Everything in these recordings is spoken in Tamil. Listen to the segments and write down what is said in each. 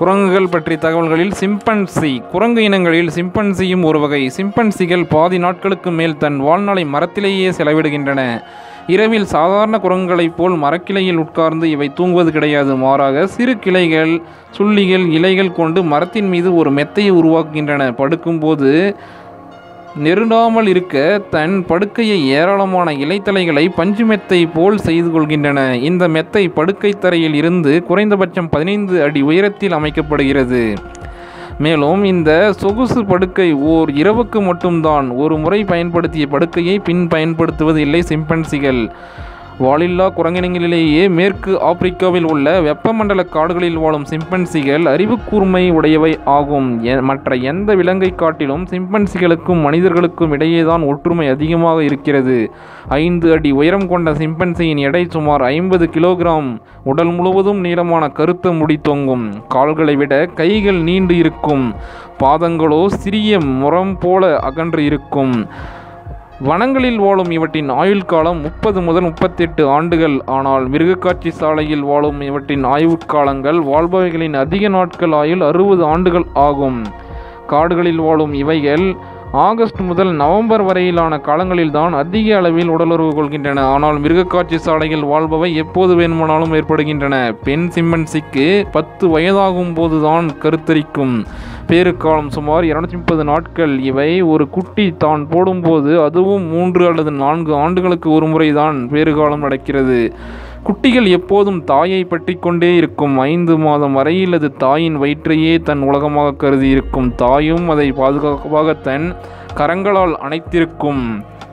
குரங்குகள் பற்றிய தகவல்களில் சிம்பன்சி குரங்கு இனங்களில் சிம்பன்சியும் ஒரு வகை சிம்பன்சிகள் பாதி நாட்களுக்கு மேல் தன் வாழ்நாளை மரத்திலேயே செலவிடுகின்றன இரவில் சாதாரண குரங்குகளைப் போல் மரக்கிளையில் உட்கார்ந்து இவை தூங்குவது கிடையாது மாறாக சிறு கிளைகள் சுள்ளிகள் இலைகள் கொண்டு மரத்தின் மீது ஒரு மெத்தையை உருவாக்குகின்றன படுக்கும்போது நெருடாமல் இருக்க தன் படுக்கையை ஏராளமான இலைத்தலைகளை பஞ்சு மெத்தை போல் செய்து கொள்கின்றன இந்த மெத்தை படுக்கை தரையில் இருந்து குறைந்தபட்சம் பதினைந்து அடி உயரத்தில் அமைக்கப்படுகிறது மேலும் இந்த சொகுசு படுக்கை ஓர் இரவுக்கு மட்டும்தான் ஒரு முறை பயன்படுத்திய படுக்கையை பின் பயன்படுத்துவது இல்லை சிம்பன்சிகள் வாலில்லா குரங்கினங்களிலேயே மேற்கு ஆப்பிரிக்காவில் உள்ள வெப்பமண்டல காடுகளில் வாழும் சிம்பன்சிகள் அறிவுக்கூர்மை உடையவை ஆகும் எ- மற்ற எந்த விலங்கை காட்டிலும் சிம்பன்சிகளுக்கும் மனிதர்களுக்கும் இடையேதான் ஒற்றுமை அதிகமாக இருக்கிறது ஐந்து அடி உயரம் கொண்ட சிம்பன்சியின் எடை சுமார் ஐம்பது கிலோகிராம் உடல் முழுவதும் நீளமான கருத்த முடி தொங்கும் கால்களை விட கைகள் நீண்டு இருக்கும் பாதங்களோ சிறிய முறம் போல அகன்று இருக்கும் வனங்களில் வாழும் இவற்றின் ஆயுள் காலம் முப்பது முதல் முப்பத்தெட்டு ஆண்டுகள் ஆனால் மிருகக்காட்சி சாலையில் வாழும் இவற்றின் ஆயுட் காலங்கள் வாழ்பவைகளின் அதிக நாட்கள் ஆயுள் அறுபது ஆண்டுகள் ஆகும் காடுகளில் வாழும் இவைகள் ஆகஸ்ட் முதல் நவம்பர் வரையிலான காலங்களில்தான் அதிக அளவில் உடலுறவு கொள்கின்றன ஆனால் மிருகக்காட்சி சாலையில் வாழ்பவை எப்போது வேணுமானாலும் ஏற்படுகின்றன பெண் சிம்மன்சிக்கு பத்து வயதாகும் போதுதான் கருத்தரிக்கும் பேறுக்காலம் சுமார் இருநூத்தி முப்பது நாட்கள் இவை ஒரு குட்டி தான் போடும்போது அதுவும் மூன்று அல்லது நான்கு ஆண்டுகளுக்கு ஒரு முறைதான் பேறுகாலம் நடக்கிறது குட்டிகள் எப்போதும் தாயை பற்றி கொண்டே இருக்கும் ஐந்து மாதம் வரையில் அது தாயின் வயிற்றையே தன் உலகமாக கருதி இருக்கும் தாயும் அதை பாதுகாப்பாக தன் கரங்களால் அணைத்திருக்கும்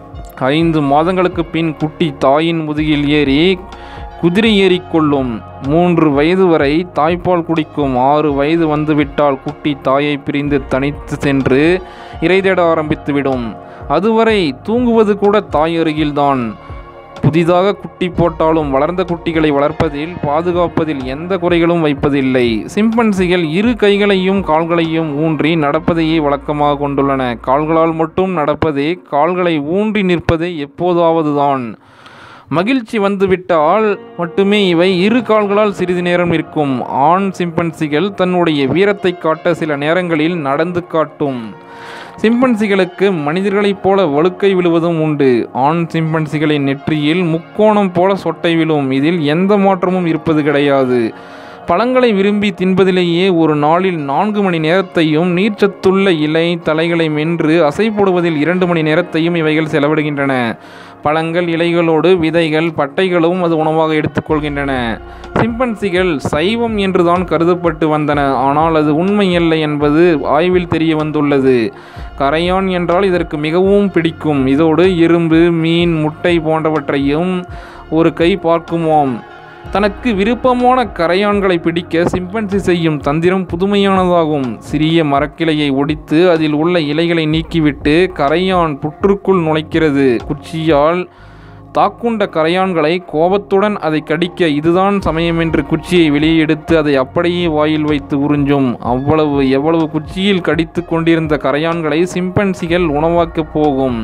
ஐந்து மாதங்களுக்கு பின் குட்டி தாயின் முதுகில் ஏறி குதிரை ஏறிக்கொள்ளும் மூன்று வயது வரை தாய்ப்பால் குடிக்கும் ஆறு வயது வந்துவிட்டால் குட்டி தாயை பிரிந்து தனித்து சென்று இறை தேட ஆரம்பித்துவிடும் அதுவரை தூங்குவது கூட தாய் அருகில்தான் புதிதாக குட்டி போட்டாலும் வளர்ந்த குட்டிகளை வளர்ப்பதில் பாதுகாப்பதில் எந்த குறைகளும் வைப்பதில்லை சிம்பன்சிகள் இரு கைகளையும் கால்களையும் ஊன்றி நடப்பதையே வழக்கமாக கொண்டுள்ளன கால்களால் மட்டும் நடப்பதே கால்களை ஊன்றி நிற்பதே எப்போதாவதுதான் மகிழ்ச்சி வந்துவிட்டால் மட்டுமே இவை இரு கால்களால் சிறிது நேரம் நிற்கும் ஆண் சிம்பன்சிகள் தன்னுடைய வீரத்தை காட்ட சில நேரங்களில் நடந்து காட்டும் சிம்பன்சிகளுக்கு மனிதர்களைப் போல வழுக்கை விழுவதும் உண்டு ஆண் சிம்பன்சிகளின் நெற்றியில் முக்கோணம் போல சொட்டை விழும் இதில் எந்த மாற்றமும் இருப்பது கிடையாது பழங்களை விரும்பி தின்பதிலேயே ஒரு நாளில் நான்கு மணி நேரத்தையும் நீர்ச்சத்துள்ள இலை தலைகளை மென்று அசைப்போடுவதில் இரண்டு மணி நேரத்தையும் இவைகள் செலவிடுகின்றன பழங்கள் இலைகளோடு விதைகள் பட்டைகளும் அது உணவாக எடுத்துக்கொள்கின்றன சிம்பன்சிகள் சைவம் என்றுதான் கருதப்பட்டு வந்தன ஆனால் அது உண்மையல்ல என்பது ஆய்வில் தெரிய வந்துள்ளது கரையான் என்றால் இதற்கு மிகவும் பிடிக்கும் இதோடு இரும்பு மீன் முட்டை போன்றவற்றையும் ஒரு கை பார்க்குமாம் தனக்கு விருப்பமான கரையான்களை பிடிக்க சிம்பன்சி செய்யும் தந்திரம் புதுமையானதாகும் சிறிய மரக்கிளையை ஒடித்து அதில் உள்ள இலைகளை நீக்கிவிட்டு கரையான் புற்றுக்குள் நுழைக்கிறது குச்சியால் தாக்குண்ட கரையான்களை கோபத்துடன் அதை கடிக்க இதுதான் சமயமென்று குச்சியை வெளியே எடுத்து அதை அப்படியே வாயில் வைத்து உறிஞ்சும் அவ்வளவு எவ்வளவு குச்சியில் கடித்து கொண்டிருந்த கரையான்களை சிம்பன்சிகள் உணவாக்கப் போகும்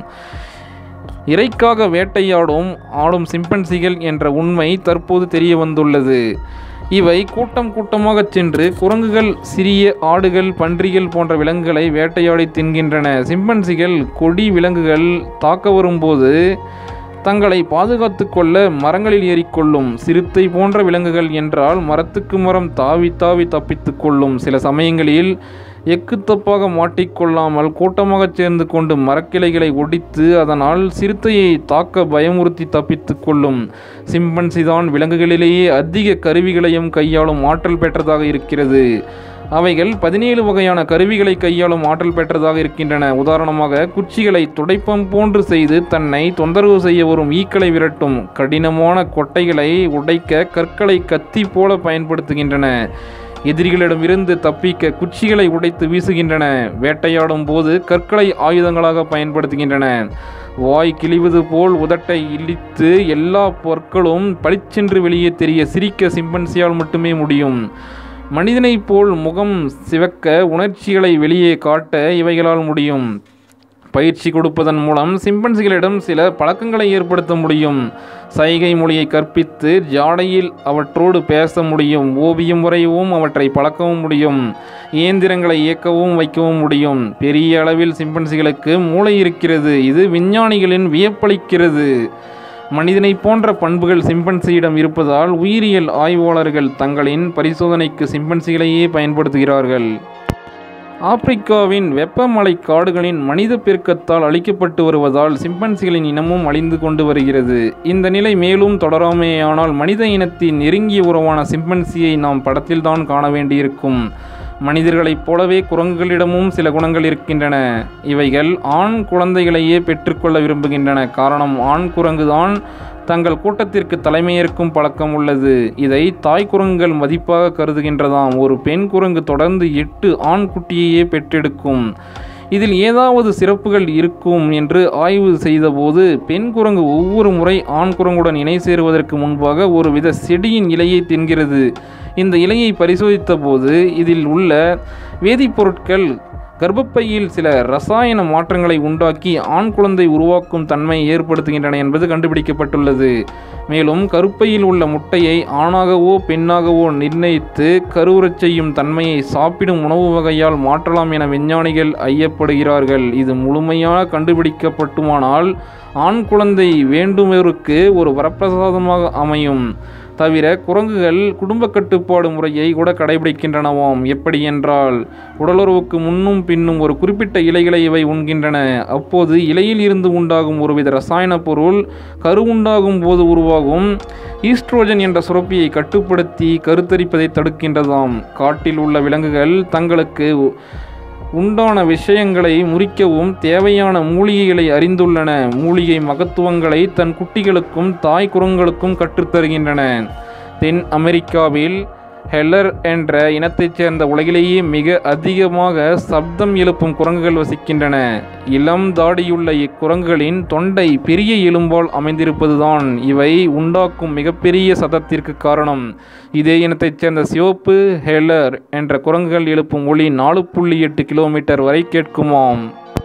இறைக்காக வேட்டையாடும் ஆடும் சிம்பன்சிகள் என்ற உண்மை தற்போது தெரிய வந்துள்ளது இவை கூட்டம் கூட்டமாகச் சென்று குரங்குகள் சிறிய ஆடுகள் பன்றிகள் போன்ற விலங்குகளை வேட்டையாடி தின்கின்றன சிம்பன்சிகள் கொடி விலங்குகள் தாக்க வரும்போது தங்களை பாதுகாத்து கொள்ள மரங்களில் ஏறிக்கொள்ளும் சிறுத்தை போன்ற விலங்குகள் என்றால் மரத்துக்கு மரம் தாவி தாவி தப்பித்துக் கொள்ளும் சில சமயங்களில் எக்கு தப்பாக மாட்டிக்கொள்ளாமல் கூட்டமாகச் சேர்ந்து கொண்டு மரக்கிளைகளை ஒடித்து அதனால் சிறுத்தையை தாக்க பயமுறுத்தி தப்பித்துக் கொள்ளும் சிம்பன்சிதான் விலங்குகளிலேயே அதிக கருவிகளையும் கையாளும் ஆற்றல் பெற்றதாக இருக்கிறது அவைகள் பதினேழு வகையான கருவிகளை கையாளும் ஆற்றல் பெற்றதாக இருக்கின்றன உதாரணமாக குச்சிகளை துடைப்பம் போன்று செய்து தன்னை தொந்தரவு செய்ய வரும் ஈக்களை விரட்டும் கடினமான கொட்டைகளை உடைக்க கற்களை கத்தி போல பயன்படுத்துகின்றன எதிரிகளிடமிருந்து தப்பிக்க குச்சிகளை உடைத்து வீசுகின்றன வேட்டையாடும் போது கற்களை ஆயுதங்களாக பயன்படுத்துகின்றன வாய் கிழிவது போல் உதட்டை இழித்து எல்லா பொருட்களும் பளிச்சென்று வெளியே தெரிய சிரிக்க சிம்பன்சியால் மட்டுமே முடியும் மனிதனைப் போல் முகம் சிவக்க உணர்ச்சிகளை வெளியே காட்ட இவைகளால் முடியும் பயிற்சி கொடுப்பதன் மூலம் சிம்பன்சிகளிடம் சில பழக்கங்களை ஏற்படுத்த முடியும் சைகை மொழியை கற்பித்து ஜாடையில் அவற்றோடு பேச முடியும் ஓவியம் வரையவும் அவற்றை பழக்கவும் முடியும் இயந்திரங்களை இயக்கவும் வைக்கவும் முடியும் பெரிய அளவில் சிம்பன்சிகளுக்கு மூளை இருக்கிறது இது விஞ்ஞானிகளின் வியப்பளிக்கிறது மனிதனை போன்ற பண்புகள் சிம்பன்சியிடம் இருப்பதால் உயிரியல் ஆய்வாளர்கள் தங்களின் பரிசோதனைக்கு சிம்பன்சிகளையே பயன்படுத்துகிறார்கள் ஆப்பிரிக்காவின் வெப்பமலை காடுகளின் மனித பெருக்கத்தால் அழிக்கப்பட்டு வருவதால் சிம்பன்சிகளின் இனமும் அழிந்து கொண்டு வருகிறது இந்த நிலை மேலும் தொடராமேயானால் மனித இனத்தின் நெருங்கிய உறவான சிம்பன்சியை நாம் படத்தில்தான் காண வேண்டியிருக்கும் மனிதர்களைப் போலவே குரங்குகளிடமும் சில குணங்கள் இருக்கின்றன இவைகள் ஆண் குழந்தைகளையே பெற்றுக்கொள்ள விரும்புகின்றன காரணம் ஆண் குரங்குதான் தங்கள் கூட்டத்திற்கு தலைமையேற்கும் பழக்கம் உள்ளது இதை தாய் குரங்குகள் மதிப்பாக கருதுகின்றதாம் ஒரு பெண் குரங்கு தொடர்ந்து எட்டு ஆண் குட்டியையே பெற்றெடுக்கும் இதில் ஏதாவது சிறப்புகள் இருக்கும் என்று ஆய்வு செய்தபோது பெண் குரங்கு ஒவ்வொரு முறை ஆண் குரங்குடன் இணை சேருவதற்கு முன்பாக ஒருவித செடியின் இலையை தின்கிறது இந்த இலையை பரிசோதித்த போது இதில் உள்ள வேதிப்பொருட்கள் கர்ப்பப்பையில் சில ரசாயன மாற்றங்களை உண்டாக்கி ஆண் குழந்தை உருவாக்கும் தன்மை ஏற்படுத்துகின்றன என்பது கண்டுபிடிக்கப்பட்டுள்ளது மேலும் கருப்பையில் உள்ள முட்டையை ஆணாகவோ பெண்ணாகவோ நிர்ணயித்து கருவுறச் செய்யும் தன்மையை சாப்பிடும் உணவு வகையால் மாற்றலாம் என விஞ்ஞானிகள் ஐயப்படுகிறார்கள் இது முழுமையாக கண்டுபிடிக்கப்பட்டுமானால் ஆண் குழந்தை வேண்டுமோருக்கு ஒரு வரப்பிரசாதமாக அமையும் தவிர குரங்குகள் குடும்ப கட்டுப்பாடு முறையை கூட கடைபிடிக்கின்றனவாம் எப்படி என்றால் உடலுறவுக்கு முன்னும் பின்னும் ஒரு குறிப்பிட்ட இலைகளை இவை உண்கின்றன அப்போது இலையில் இருந்து உண்டாகும் ஒருவித ரசாயன பொருள் கரு உண்டாகும் போது உருவாகும் ஈஸ்ட்ரோஜன் என்ற சுரப்பியை கட்டுப்படுத்தி கருத்தரிப்பதை தடுக்கின்றதாம் காட்டில் உள்ள விலங்குகள் தங்களுக்கு உண்டான விஷயங்களை முறிக்கவும் தேவையான மூலிகைகளை அறிந்துள்ளன மூலிகை மகத்துவங்களை தன் குட்டிகளுக்கும் தாய் குரங்களுக்கும் கற்றுத்தருகின்றன தென் அமெரிக்காவில் ஹெல்லர் என்ற இனத்தைச் சேர்ந்த உலகிலேயே மிக அதிகமாக சப்தம் எழுப்பும் குரங்குகள் வசிக்கின்றன இளம் தாடியுள்ள இக்குரங்குகளின் தொண்டை பெரிய எலும்பால் அமைந்திருப்பதுதான் இவை உண்டாக்கும் மிகப்பெரிய சத்தத்திற்கு காரணம் இதே இனத்தைச் சேர்ந்த சிவப்பு ஹெல்லர் என்ற குரங்குகள் எழுப்பும் ஒளி நாலு புள்ளி எட்டு கிலோமீட்டர் வரை கேட்குமாம்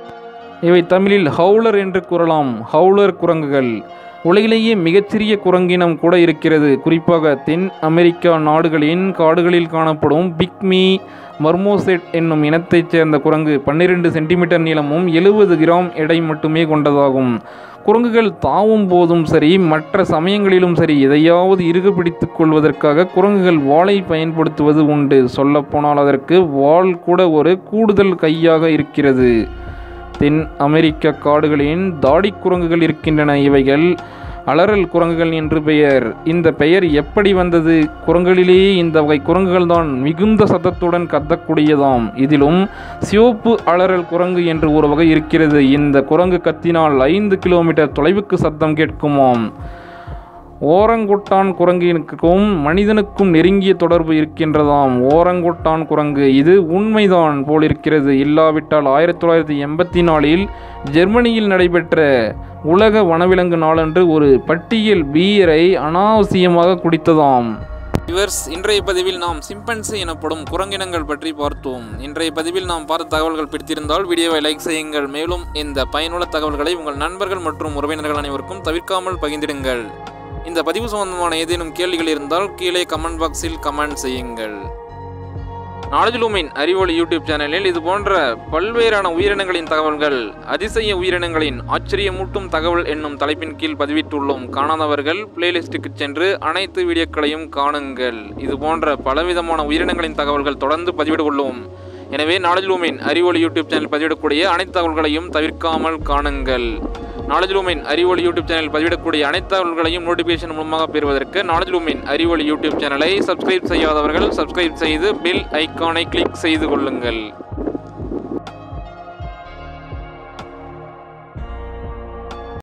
இவை தமிழில் ஹவுலர் என்று கூறலாம் ஹவுலர் குரங்குகள் உலகிலேயே மிகச்சிறிய குரங்கினம் கூட இருக்கிறது குறிப்பாக தென் அமெரிக்கா நாடுகளின் காடுகளில் காணப்படும் பிக்மி மர்மோசெட் என்னும் இனத்தைச் சேர்ந்த குரங்கு பன்னிரண்டு சென்டிமீட்டர் நீளமும் எழுபது கிராம் எடை மட்டுமே கொண்டதாகும் குரங்குகள் தாவும் போதும் சரி மற்ற சமயங்களிலும் சரி எதையாவது இறுக பிடித்துக் கொள்வதற்காக குரங்குகள் வாளை பயன்படுத்துவது உண்டு சொல்லப்போனால் அதற்கு வாள் கூட ஒரு கூடுதல் கையாக இருக்கிறது தென் அமெரிக்க காடுகளின் தாடிக் குரங்குகள் இருக்கின்றன இவைகள் அலறல் குரங்குகள் என்று பெயர் இந்த பெயர் எப்படி வந்தது குரங்குகளிலேயே இந்த வகை குரங்குகள் தான் மிகுந்த சத்தத்துடன் கத்தக்கூடியதாம் இதிலும் சிவப்பு அலறல் குரங்கு என்று ஒரு வகை இருக்கிறது இந்த குரங்கு கத்தினால் ஐந்து கிலோமீட்டர் தொலைவுக்கு சத்தம் கேட்குமாம் ஓரங்குட்டான் குரங்கினுக்கும் மனிதனுக்கும் நெருங்கிய தொடர்பு இருக்கின்றதாம் ஓரங்குட்டான் குரங்கு இது உண்மைதான் போலிருக்கிறது இல்லாவிட்டால் ஆயிரத்தி தொள்ளாயிரத்தி எண்பத்தி நாலில் ஜெர்மனியில் நடைபெற்ற உலக வனவிலங்கு நாளன்று ஒரு பட்டியல் பீயரை அனாவசியமாக குடித்ததாம் விவர்ஸ் இன்றைய பதிவில் நாம் சிம்பன்சி எனப்படும் குரங்கினங்கள் பற்றி பார்த்தோம் இன்றைய பதிவில் நாம் பார்த்த தகவல்கள் பிடித்திருந்தால் வீடியோவை லைக் செய்யுங்கள் மேலும் இந்த பயனுள்ள தகவல்களை உங்கள் நண்பர்கள் மற்றும் உறவினர்கள் அனைவருக்கும் தவிர்க்காமல் பகிர்ந்திடுங்கள் இந்த பதிவு சம்பந்தமான ஏதேனும் கேள்விகள் இருந்தால் கீழே கமெண்ட் பாக்ஸில் கமெண்ட் செய்யுங்கள் நாலேஜ்லூமின் அறிவொளி யூடியூப் சேனலில் இது போன்ற பல்வேறான உயிரினங்களின் தகவல்கள் அதிசய உயிரினங்களின் ஆச்சரியமூட்டும் தகவல் என்னும் தலைப்பின் கீழ் பதிவிட்டுள்ளோம் காணாதவர்கள் பிளேலிஸ்ட்டுக்கு சென்று அனைத்து வீடியோக்களையும் காணுங்கள் இது போன்ற பலவிதமான உயிரினங்களின் தகவல்கள் தொடர்ந்து பதிவிட உள்ளோம் எனவே நாலேஜ்லூமின் அறிவொளி யூடியூப் சேனல் பதிவிடக்கூடிய அனைத்து தகவல்களையும் தவிர்க்காமல் காணுங்கள் நாலேஜ்லூமின் அறிவொளி யூடியூப் சேனல் பதிவிடக்கூடிய அனைத்து தகவல்களையும் நோட்டிஃபிகேஷன் மூலமாக பெறுவதற்கு நாலேஜ்லூமின் அறிவொளி யூடியூப் சேனலை சப்ஸ்கிரைப் செய்யாதவர்கள் சப்ஸ்கிரைப் செய்து பெல் ஐக்கானை கிளிக் செய்து கொள்ளுங்கள்